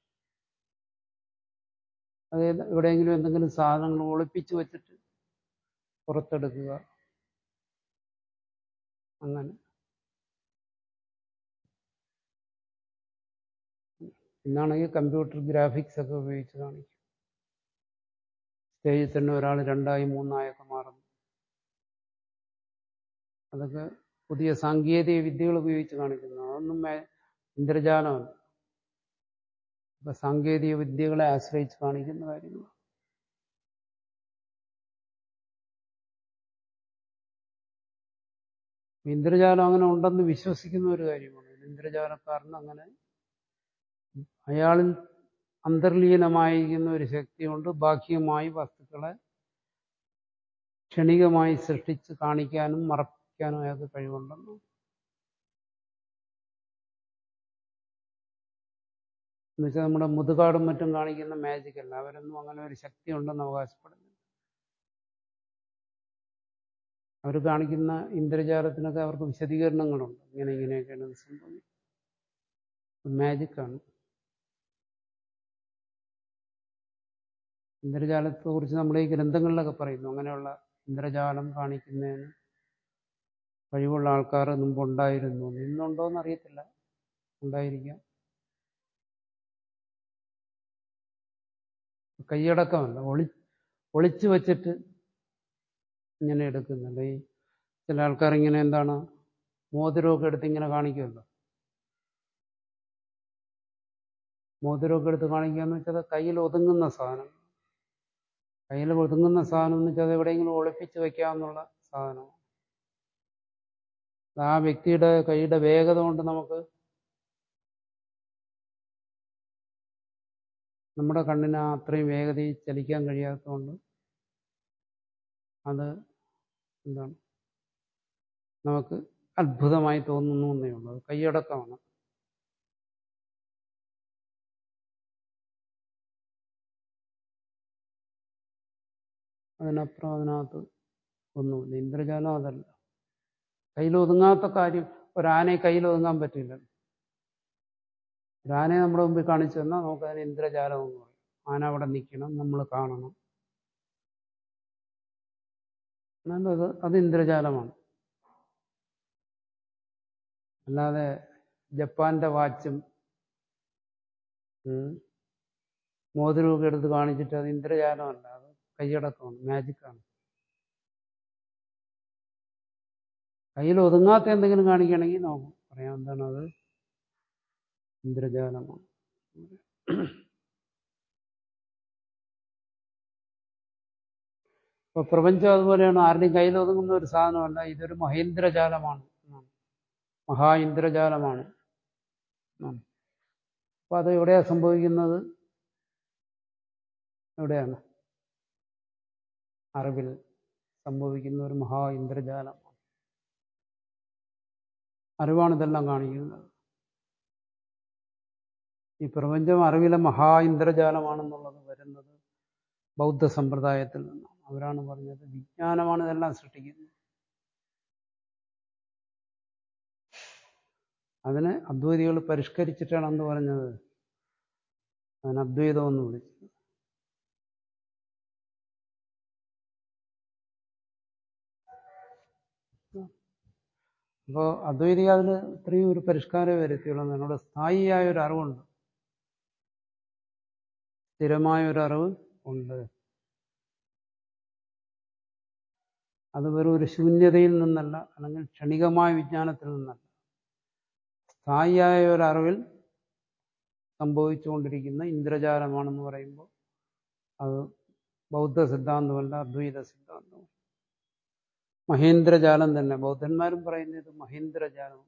അതായത് എവിടെയെങ്കിലും എന്തെങ്കിലും സാധനങ്ങൾ ഒളിപ്പിച്ചു വെച്ചിട്ട് പുറത്തെടുക്കുക അങ്ങനെ ഇന്നാണെങ്കിൽ കമ്പ്യൂട്ടർ ഗ്രാഫിക്സ് ഒക്കെ ഉപയോഗിച്ച് കാണിക്കും സ്റ്റേജിൽ തന്നെ ഒരാൾ രണ്ടായി മൂന്നായൊക്കെ മാറുന്നു അതൊക്കെ പുതിയ സാങ്കേതിക വിദ്യകൾ ഉപയോഗിച്ച് കാണിക്കുന്നു അതൊന്നും ഇന്ദ്രജാലമല്ല ഇപ്പൊ സാങ്കേതിക വിദ്യകളെ ആശ്രയിച്ച് കാണിക്കുന്ന കാര്യങ്ങൾ ഇന്ദ്രജാലം അങ്ങനെ ഉണ്ടെന്ന് വിശ്വസിക്കുന്ന ഒരു കാര്യമാണ് ഇന്ദ്രജാലക്കാരന് അങ്ങനെ അയാളിൽ അന്തർലീനമായിരിക്കുന്ന ഒരു ശക്തി കൊണ്ട് ബാഹ്യമായി വസ്തുക്കളെ ക്ഷണികമായി സൃഷ്ടിച്ച് കാണിക്കാനും മറപ്പിക്കാനും അയാൾക്ക് കഴിവുണ്ടെന്ന് എന്നുവെച്ചാൽ നമ്മുടെ മുതുകാടും മറ്റും കാണിക്കുന്ന മാജിക് അല്ല അവരൊന്നും അങ്ങനെ ഒരു ശക്തി ഉണ്ടെന്ന് അവകാശപ്പെടുന്നു അവർ കാണിക്കുന്ന ഇന്ദ്രജാലത്തിനൊക്കെ അവർക്ക് വിശദീകരണങ്ങളുണ്ട് ഇങ്ങനെ ഇങ്ങനെയൊക്കെയാണ് ഇത് സംഭവിക്കുന്നത് മാജിക്കാണ് ഇന്ദ്രജാലത്തെ കുറിച്ച് നമ്മുടെ ഈ ഗ്രന്ഥങ്ങളിലൊക്കെ പറയുന്നു അങ്ങനെയുള്ള ഇന്ദ്രജാലം കാണിക്കുന്നതിന് കഴിവുള്ള ആൾക്കാർ മുമ്പ് ഉണ്ടായിരുന്നു ഇന്നുണ്ടോ എന്ന് അറിയത്തില്ല ഉണ്ടായിരിക്കാം കൈയടക്കമല്ല ഒളി ഒളിച്ചു വച്ചിട്ട് ഇങ്ങനെ എടുക്കുന്നുണ്ട് ഈ ചില ആൾക്കാർ ഇങ്ങനെ എന്താണ് മോതിരമൊക്കെ എടുത്ത് ഇങ്ങനെ കാണിക്കുമല്ലോ മോതിരമൊക്കെ എടുത്ത് കാണിക്കുക എന്ന് വെച്ചാൽ കയ്യിൽ ഒതുങ്ങുന്ന സാധനം കയ്യിൽ ഒതുങ്ങുന്ന സാധനം എന്ന് വെച്ചാൽ അത് എവിടെയെങ്കിലും ഒളിപ്പിച്ച് വെക്കാമെന്നുള്ള സാധനമാണ് ആ വ്യക്തിയുടെ കൈയുടെ വേഗത കൊണ്ട് നമുക്ക് നമ്മുടെ കണ്ണിന് അത്രയും വേഗതയിൽ ചലിക്കാൻ കഴിയാത്തതുകൊണ്ട് അത് എന്താണ് നമുക്ക് അത്ഭുതമായി തോന്നുന്നു എന്നേ ഉള്ളൂ അത് കൈയടക്കമാണ് അതിനപ്പുറം അതിനകത്ത് ഒന്നുമില്ല ഇന്ദ്രജാലം അതല്ല കയ്യിലൊതുങ്ങാത്ത കാര്യം ഒരാനയെ കയ്യിലൊതുങ്ങാൻ പറ്റില്ല ഒരാനയെ നമ്മുടെ മുമ്പിൽ കാണിച്ചു തന്നാൽ നമുക്ക് അതിന് ഇന്ദ്രജാലം എന്ന് പറയും ആന അവിടെ നിൽക്കണം നമ്മൾ കാണണം എന്നാലും അത് അത് ഇന്ദ്രജാലമാണ് അല്ലാതെ ജപ്പാന്റെ വാച്ചും മോതിരമൊക്കെ എടുത്ത് കാണിച്ചിട്ട് അത് ഇന്ദ്രജാലമല്ല അത് കൈയടക്കമാണ് മാജിക്കാണ് കയ്യിൽ ഒതുങ്ങാത്ത എന്തെങ്കിലും കാണിക്കുകയാണെങ്കിൽ നോക്കും പറയാം എന്താണ് അത് ഇന്ദ്രജാലമാണ് ഇപ്പൊ പ്രപഞ്ചം അതുപോലെയാണ് ആരുടെയും കയ്യിൽ ഒതുങ്ങുന്ന ഒരു സാധനമല്ല ഇതൊരു മഹേന്ദ്രജാലമാണ് എന്നാണ് മഹാ ഇന്ദ്രജാലമാണ് അപ്പൊ അത് എവിടെയാ സംഭവിക്കുന്നത് എവിടെയാണ് അറിവിൽ സംഭവിക്കുന്ന ഒരു മഹാ ഇന്ദ്രജാലമാണ് അറിവാണ് ഇതെല്ലാം കാണിക്കുന്നത് ഈ പ്രപഞ്ചം അറിവിലെ മഹാ ഇന്ദ്രജാലമാണെന്നുള്ളത് വരുന്നത് ബൗദ്ധ സമ്പ്രദായത്തിൽ നിന്നാണ് അവരാണ് പറഞ്ഞത് വിജ്ഞാനമാണ് ഇതെല്ലാം സൃഷ്ടിക്കുന്നത് അതിനെ അദ്വൈതികൾ പരിഷ്കരിച്ചിട്ടാണ് എന്ത് പറഞ്ഞത് അതിന് അദ്വൈതം എന്ന് വിളിച്ചത് അപ്പോൾ അദ്വൈതിക അതിൽ ഇത്രയും ഒരു പരിഷ്കാരം വരുത്തിയുള്ളൂ എന്നോട് സ്ഥായിയായ ഒരു അറിവുണ്ട് സ്ഥിരമായ ഒരു അറിവ് ഉണ്ട് അത് വെറും ഒരു ശൂന്യതയിൽ നിന്നല്ല അല്ലെങ്കിൽ ക്ഷണികമായ വിജ്ഞാനത്തിൽ നിന്നല്ല സ്ഥായിയായ ഒരു അറിവിൽ സംഭവിച്ചുകൊണ്ടിരിക്കുന്ന ഇന്ദ്രജാലമാണെന്ന് പറയുമ്പോൾ അത് ബൗദ്ധ സിദ്ധാന്തമല്ല അദ്വൈത സിദ്ധാന്തമാണ് മഹേന്ദ്രജാലം തന്നെ ബൗദ്ധന്മാരും പറയുന്നത് മഹേന്ദ്രജാലമാണ്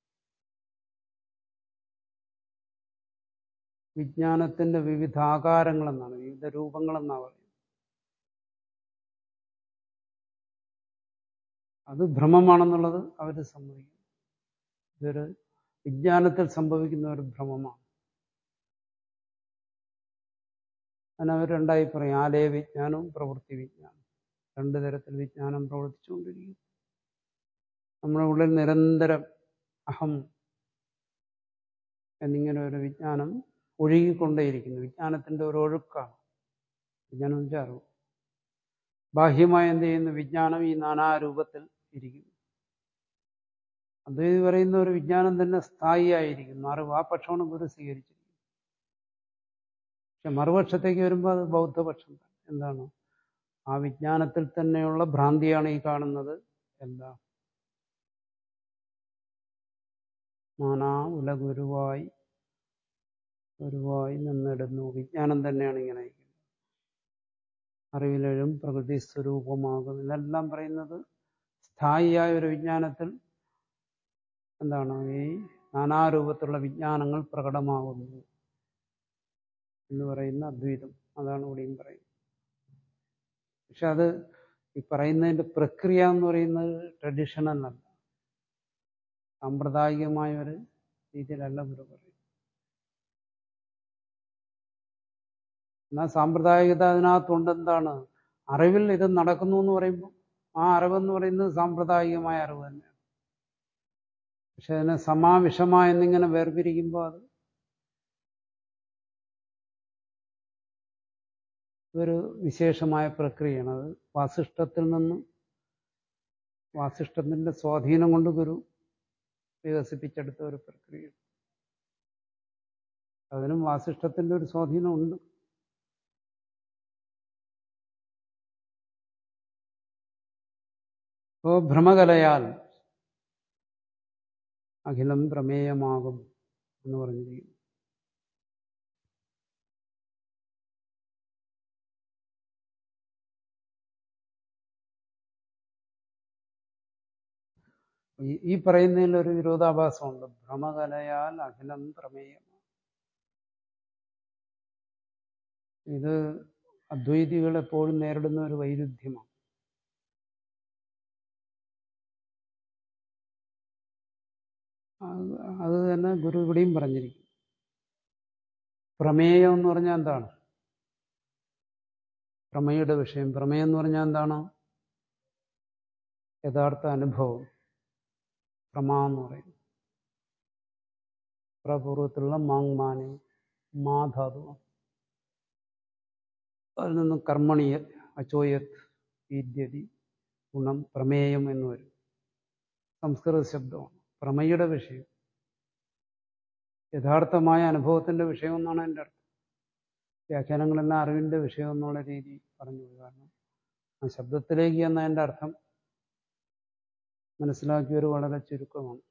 വിജ്ഞാനത്തിന്റെ വിവിധ ആകാരങ്ങളെന്നാണ് വിവിധ രൂപങ്ങളെന്നാണ് പറയുന്നത് അത് ഭ്രമമാണെന്നുള്ളത് അവർ സമ്മതിക്കും ഇതൊരു വിജ്ഞാനത്തിൽ സംഭവിക്കുന്ന ഒരു ഭ്രമമാണ് അതിനവർ രണ്ടായി പറയും ആലയ വിജ്ഞാനവും പ്രവൃത്തി വിജ്ഞാനം രണ്ടു തരത്തിൽ വിജ്ഞാനം പ്രവർത്തിച്ചുകൊണ്ടിരിക്കും നമ്മുടെ ഉള്ളിൽ നിരന്തരം അഹം എന്നിങ്ങനെ ഒരു വിജ്ഞാനം ഒഴുകിക്കൊണ്ടേയിരിക്കുന്നു വിജ്ഞാനത്തിന്റെ ഒരു ഒഴുക്കാണ് വിജ്ഞാനം എന്ന് വെച്ചാൽ അറിവ് ബാഹ്യമായി എന്ത് ചെയ്യുന്നു വിജ്ഞാനം ഈ നാനാരൂപത്തിൽ ഇരിക്കുന്നു അദ്വൈതി പറയുന്ന ഒരു വിജ്ഞാനം തന്നെ സ്ഥായിയായിരിക്കുന്നു അറിവ് ആ പക്ഷമാണ് ഗുരു സ്വീകരിച്ചിരിക്കുന്നത് പക്ഷെ മറുപക്ഷത്തേക്ക് വരുമ്പോൾ അത് ബൗദ്ധപക്ഷം എന്താണ് ആ വിജ്ഞാനത്തിൽ തന്നെയുള്ള ഭ്രാന്തിയാണ് ഈ കാണുന്നത് എന്താ മാനാ ഉലഗുരുവായി ഗുരുവായി നിന്നിടുന്നു വിജ്ഞാനം തന്നെയാണ് ഇങ്ങനെ അറിവിലും പ്രകൃതി സ്വരൂപമാകും ഇതെല്ലാം പറയുന്നത് സ്ഥായിയായ ഒരു വിജ്ഞാനത്തിൽ എന്താണ് ഈ നാനാരൂപത്തിലുള്ള വിജ്ഞാനങ്ങൾ പ്രകടമാകുന്നു എന്ന് പറയുന്ന അദ്വൈതം അതാണ് ഇവിടെയും പറയുന്നത് പക്ഷെ അത് ഈ പറയുന്നതിന്റെ പ്രക്രിയ എന്ന് പറയുന്നത് ട്രഡീഷണൽ അല്ല സാമ്പ്രദായികമായ ഒരു രീതിയിലല്ല ഗുരു പറയും എന്നാൽ സാമ്പ്രദായികത അതിനകത്തുണ്ട് എന്താണ് അറിവിൽ ഇത് നടക്കുന്നു എന്ന് പറയുമ്പോൾ ആ അറിവെന്ന് പറയുന്നത് സാമ്പ്രദായികമായ അറിവ് തന്നെയാണ് പക്ഷെ അതിനെ സമാവിഷമ എന്നിങ്ങനെ വേർപിരിക്കുമ്പോൾ അത് ഒരു വിശേഷമായ പ്രക്രിയയാണ് അത് വാസിഷ്ടത്തിൽ നിന്ന് വാസിഷ്ടത്തിന്റെ സ്വാധീനം കൊണ്ട് ഗുരു വികസിപ്പിച്ചെടുത്ത ഒരു പ്രക്രിയ അതിനും വാസിഷ്ടത്തിന്റെ ഒരു സ്വാധീനമുണ്ട് അപ്പോൾ ഭ്രമകലയാൽ അഖിലം പ്രമേയമാകും എന്ന് പറഞ്ഞിരിക്കുന്നു ഈ ഈ പറയുന്നതിൽ ഒരു വിരോധാഭാസമുണ്ട് ഭ്രമകലയാൽ അഖിലം പ്രമേയം ഇത് അദ്വൈതികൾ എപ്പോഴും നേരിടുന്ന ഒരു വൈരുദ്ധ്യമാണ് അത് തന്നെ ഗുരു ഇവിടെയും പറഞ്ഞിരിക്കും പ്രമേയം എന്ന് പറഞ്ഞാൽ എന്താണ് പ്രമേയുടെ വിഷയം പ്രമേയം എന്ന് പറഞ്ഞാൽ എന്താണ് യഥാർത്ഥ അനുഭവം പ്രമാ എന്ന് പറയും പ്രപൂർവത്തിലുള്ള മാങ്മാനി മാധാതു അതിൽ നിന്നും കർമ്മണിയ അചോയത് വിദ്യതി ഗുണം പ്രമേയം എന്ന് വരും സംസ്കൃത ശബ്ദമാണ് പ്രമേയുടെ വിഷയം യഥാർത്ഥമായ അനുഭവത്തിന്റെ വിഷയം എന്നാണ് എൻ്റെ അർത്ഥം വ്യാഖ്യാനങ്ങളെല്ലാം അറിവിന്റെ വിഷയം എന്നുള്ള രീതി പറഞ്ഞു കാരണം ആ ശബ്ദത്തിലേക്ക് എന്ന എൻ്റെ അർത്ഥം മനസ്സിലാക്കിയവർ വളരെ ചുരുക്കമാണ്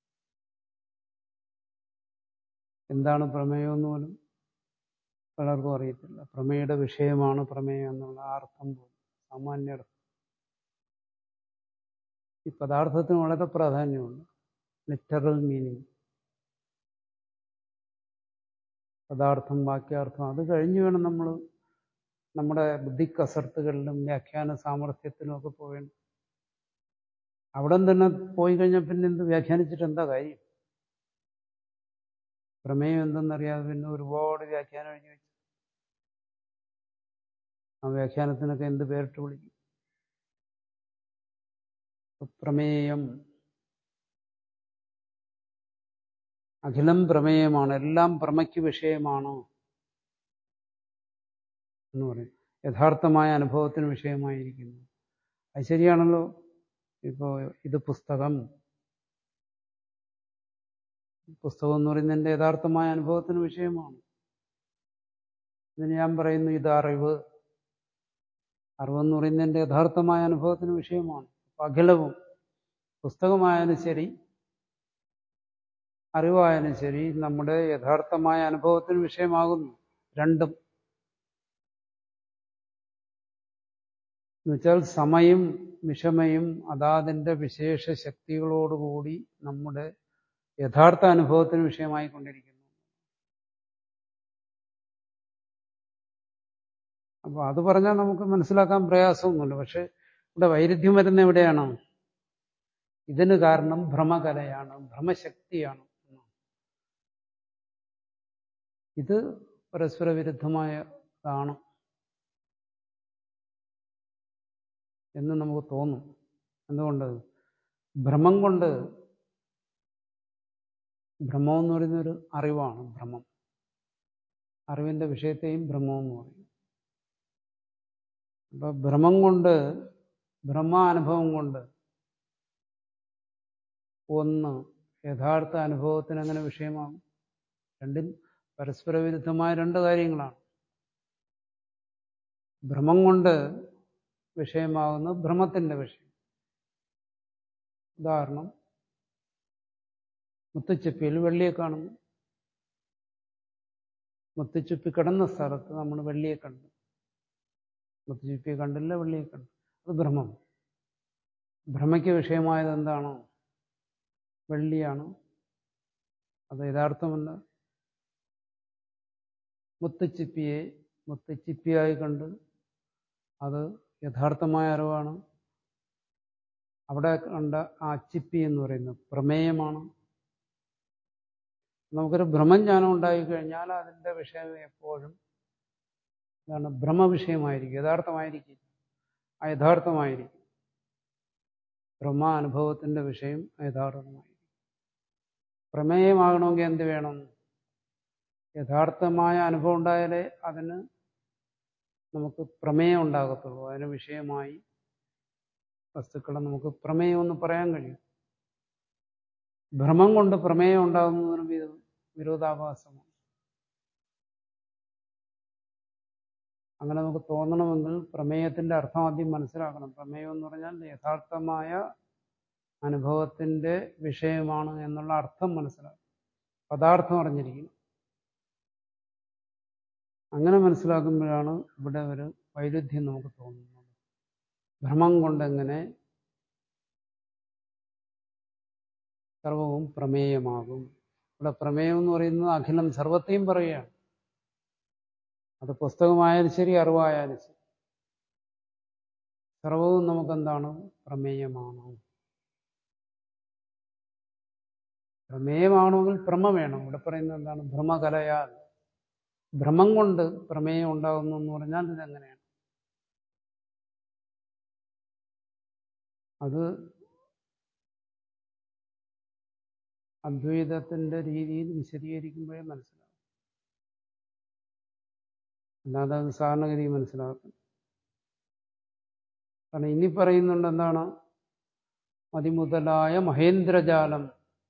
എന്താണ് പ്രമേയം എന്ന് പോലും പലർക്കും അറിയത്തില്ല പ്രമേയുടെ വിഷയമാണ് പ്രമേയം എന്നുള്ള ആ അർത്ഥം പോലും സാമാന്യർത്ഥം ഈ പദാർത്ഥത്തിന് വളരെ പ്രാധാന്യമുണ്ട് ലിറ്ററൽ മീനിങ് പദാർത്ഥം വാക്യാർത്ഥം അത് കഴിഞ്ഞു വേണം നമ്മൾ നമ്മുടെ ബുദ്ധിക്കസർത്തുകളിലും വ്യാഖ്യാന സാമർഥ്യത്തിലും ഒക്കെ പോവേണ്ടത് അവിടെ തന്നെ പോയി കഴിഞ്ഞാൽ പിന്നെ എന്ത് വ്യാഖ്യാനിച്ചിട്ട് എന്താ കാര്യം പ്രമേയം എന്തെന്നറിയാതെ പിന്നെ ഒരുപാട് വ്യാഖ്യാനം എഴുതി വെച്ചു ആ വ്യാഖ്യാനത്തിനൊക്കെ എന്ത് പേരിട്ട് വിളിക്കും പ്രമേയം അഖിലം പ്രമേയമാണ് എല്ലാം പ്രമയ്ക്ക് വിഷയമാണ് എന്ന് പറയും യഥാർത്ഥമായ അനുഭവത്തിന് വിഷയമായിരിക്കുന്നു അത് ശരിയാണല്ലോ ഇപ്പോൾ ഇത് പുസ്തകം പുസ്തകം എന്ന് പറയുന്നത് എൻ്റെ യഥാർത്ഥമായ അനുഭവത്തിന് വിഷയമാണ് ഇതിന് ഞാൻ പറയുന്നു ഇത് അറിവ് അറിവെന്ന് പറയുന്നത് എൻ്റെ യഥാർത്ഥമായ അനുഭവത്തിന് വിഷയമാണ് അപ്പൊ അഖിലവും പുസ്തകമായാലും ശരി അറിവായാലും ശരി നമ്മുടെ യഥാർത്ഥമായ അനുഭവത്തിന് വിഷയമാകുന്നു രണ്ടും എന്നുവെച്ചാൽ സമയും വിഷമയും അതാതിൻ്റെ വിശേഷ ശക്തികളോടുകൂടി നമ്മുടെ യഥാർത്ഥ അനുഭവത്തിന് വിഷയമായിക്കൊണ്ടിരിക്കുന്നു അപ്പോൾ അത് പറഞ്ഞാൽ നമുക്ക് മനസ്സിലാക്കാൻ പ്രയാസമൊന്നുമില്ല പക്ഷെ ഇവിടെ വൈരുദ്ധ്യം വരുന്ന എവിടെയാണ് ഇതിന് കാരണം ഭ്രമകലയാണ് ഭ്രമശക്തിയാണ് ഇത് പരസ്പര വിരുദ്ധമായതാണ് എന്ന് നമുക്ക് തോന്നും എന്തുകൊണ്ട് ഭ്രമം കൊണ്ട് ഭ്രമം എന്ന് പറയുന്നൊരു അറിവാണ് ഭ്രമം അറിവിന്റെ വിഷയത്തെയും ഭ്രമം എന്ന് പറയും അപ്പൊ ഭ്രമം കൊണ്ട് ഭ്രമാനുഭവം കൊണ്ട് ഒന്ന് യഥാർത്ഥ അനുഭവത്തിന് അങ്ങനെ വിഷയമാകും രണ്ടും പരസ്പര വിരുദ്ധമായ രണ്ട് കാര്യങ്ങളാണ് ഭ്രമം കൊണ്ട് വിഷയമാകുന്ന ഭ്രമത്തിന്റെ വിഷയം ഉദാഹരണം മുത്തുച്ചിപ്പിയിൽ വെള്ളിയെ കാണുന്നു മുത്തുച്ചിപ്പി കിടന്ന സ്ഥലത്ത് നമ്മൾ വെള്ളിയെ കണ്ടു മുത്തുച്ചിപ്പിയെ കണ്ടില്ല വെള്ളിയെ കണ്ടു അത് ഭ്രമം ഭ്രമയ്ക്ക് വിഷയമായത് എന്താണോ വെള്ളിയാണ് അത് യഥാർത്ഥമല്ല മുത്തുച്ചിപ്പിയെ മുത്തുച്ചിപ്പിയായി കണ്ട് അത് യഥാർത്ഥമായ അറിവാണ് അവിടെ കണ്ട ആ ചിപ്പി എന്ന് പറയുന്നത് പ്രമേയമാണ് നമുക്കൊരു ഭ്രമജ്ഞാനം ഉണ്ടായിക്കഴിഞ്ഞാൽ അതിൻ്റെ വിഷയം എപ്പോഴും എന്താണ് ഭ്രമവിഷയമായിരിക്കും യഥാർത്ഥമായിരിക്കും ആ യഥാർത്ഥമായിരിക്കും ഭ്രമ അനുഭവത്തിൻ്റെ വിഷയം യഥാർത്ഥമായിരിക്കും പ്രമേയമാകണമെങ്കിൽ എന്ത് വേണം യഥാർത്ഥമായ അനുഭവം ഉണ്ടായാലേ അതിന് നമുക്ക് പ്രമേയം ഉണ്ടാകത്തുള്ളൂ അതിന് വിഷയമായി വസ്തുക്കളെ നമുക്ക് പ്രമേയം എന്ന് പറയാൻ കഴിയും ഭ്രമം കൊണ്ട് പ്രമേയം ഉണ്ടാകുന്നതിന് വിരോ- വിരോധാഭാസമാണ് അങ്ങനെ നമുക്ക് തോന്നണമെങ്കിൽ പ്രമേയത്തിന്റെ അർത്ഥം ആദ്യം മനസ്സിലാക്കണം പ്രമേയം എന്ന് പറഞ്ഞാൽ യഥാർത്ഥമായ അനുഭവത്തിന്റെ വിഷയമാണ് എന്നുള്ള അർത്ഥം മനസ്സിലാക്കണം പദാർത്ഥം അറിഞ്ഞിരിക്കണം അങ്ങനെ മനസ്സിലാക്കുമ്പോഴാണ് ഇവിടെ ഒരു വൈരുദ്ധ്യം നമുക്ക് തോന്നുന്നത് ഭ്രമം കൊണ്ടെങ്ങനെ സർവവും പ്രമേയമാകും ഇവിടെ പ്രമേയം എന്ന് പറയുന്നത് അഖിലം സർവത്തെയും പറയുകയാണ് അത് പുസ്തകമായാലും ശരി അറിവായാലും ശരി സർവവും നമുക്കെന്താണ് പ്രമേയമാണ് പ്രമേയമാണെങ്കിൽ ഭ്രമ വേണം ഇവിടെ പറയുന്നത് എന്താണ് ഭ്രമകലയാൽ ഭ്രമം കൊണ്ട് പ്രമേയം ഉണ്ടാകുന്നു എന്ന് പറഞ്ഞാൽ ഇതെങ്ങനെയാണ് അത് അദ്വൈതത്തിന്റെ രീതിയിൽ വിശദീകരിക്കുമ്പോഴേ മനസ്സിലാവും അല്ലാതെ അത് സാധാരണഗതി മനസ്സിലാക്കും കാരണം ഇനി പറയുന്നുണ്ട് എന്താണ് മതിമുതലായ മഹേന്ദ്രജാലം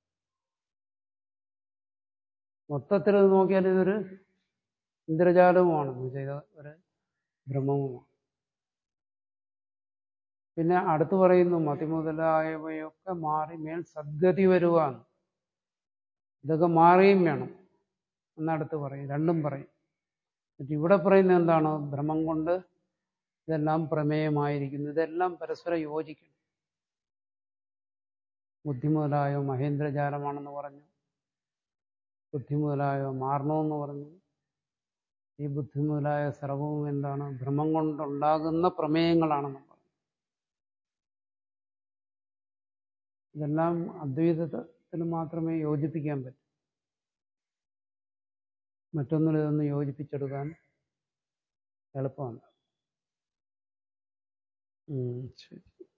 മൊത്തത്തിൽ ഇത് നോക്കിയാൽ ഇതൊരു ഇന്ദ്രജാലവുമാണ് എന്ന് വെച്ചാൽ ഇത് ഒരു ഭ്രമവുമാണ് പിന്നെ അടുത്ത് പറയുന്നു മതിമുതലായവയൊക്കെ മാറി മേൽ സദ്ഗതി വരുവാൻ ഇതൊക്കെ മാറിയും വേണം എന്നടുത്ത് പറയും രണ്ടും പറയും എന്നിട്ട് ഇവിടെ പറയുന്നത് എന്താണ് ഭ്രമം കൊണ്ട് ഇതെല്ലാം പ്രമേയമായിരിക്കുന്നു ഇതെല്ലാം പരസ്പരം യോജിക്കണം ബുദ്ധി മുതലായ മഹേന്ദ്രജാലമാണെന്ന് പറഞ്ഞു ബുദ്ധി മുതലായ മാറണമെന്ന് പറഞ്ഞു ഈ ബുദ്ധി മുതലായ സർവവും എന്താണ് ഭ്രമം കൊണ്ടുണ്ടാകുന്ന പ്രമേയങ്ങളാണെന്ന് പറഞ്ഞു ഇതെല്ലാം അദ്വൈതത്തിന് മാത്രമേ യോജിപ്പിക്കാൻ പറ്റൂ മറ്റൊന്നിൽ ഇതൊന്ന് യോജിപ്പിച്ചെടുക്കാൻ എളുപ്പമാണ് ഉം, ശരി